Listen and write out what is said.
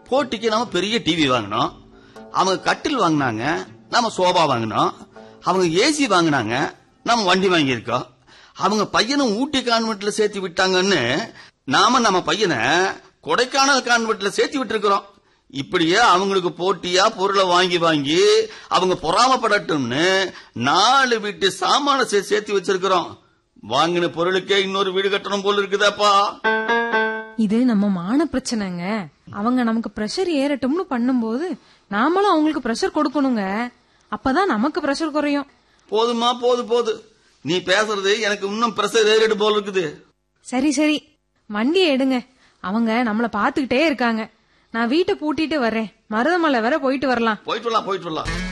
போட்டிக்கு நாம பெரிய டிவி வாங்கினோம் அவங்க கட்டில் வாங்கினாங்க நாம சோபா வாங்கினோம் அவங்க ஏசி வாங்கினாங்க நாம வண்டி வாங்கியிருக்கோம் அவங்க பையனும் ஊட்டி கான்வென்ட்ல சேர்த்து விட்டாங்கன்னு நாம நம்ம பையனை கொடைக்கானல் கான்வென்ட்ல சேர்த்து விட்டுருக்கிறோம் இப்படியே அவங்களுக்கு போட்டியா பொருளை வாங்கி வாங்கி அவங்க பொறாமப்படட்டும்னு நாலு வீட்டு சாமான சே- சேர்த்து வச்சிருக்கிறோம் வாங்கின பொருளுக்கே இன்னொரு வீடு கட்டணும் போல இருக்குதாப்பா இது நம்ம மான பிரச்சனைங்க அவங்க நமக்கு பிரஷர் ஏறட்டும்னு பண்ணும்போது நாமளும் அவங்களுக்கு பிரஷர் கொடுக்கணுங்க அப்பதான் நமக்கு பிரஷர் குறையும் போதுமா போது போது நீ பேசுறது எனக்கு இன்னும் பிரஷர் ஏறிடு போல இருக்குது சரி சரி வண்டியை எடுங்க அவங்க நம்மள பாத்துக்கிட்டே இருக்காங்க நான் வீட்டை பூட்டிட்டு வர்றேன் மருதமலை வரை போயிட்டு வரலாம் போயிட்டு வரலாம் போயிட்டு வரலாம்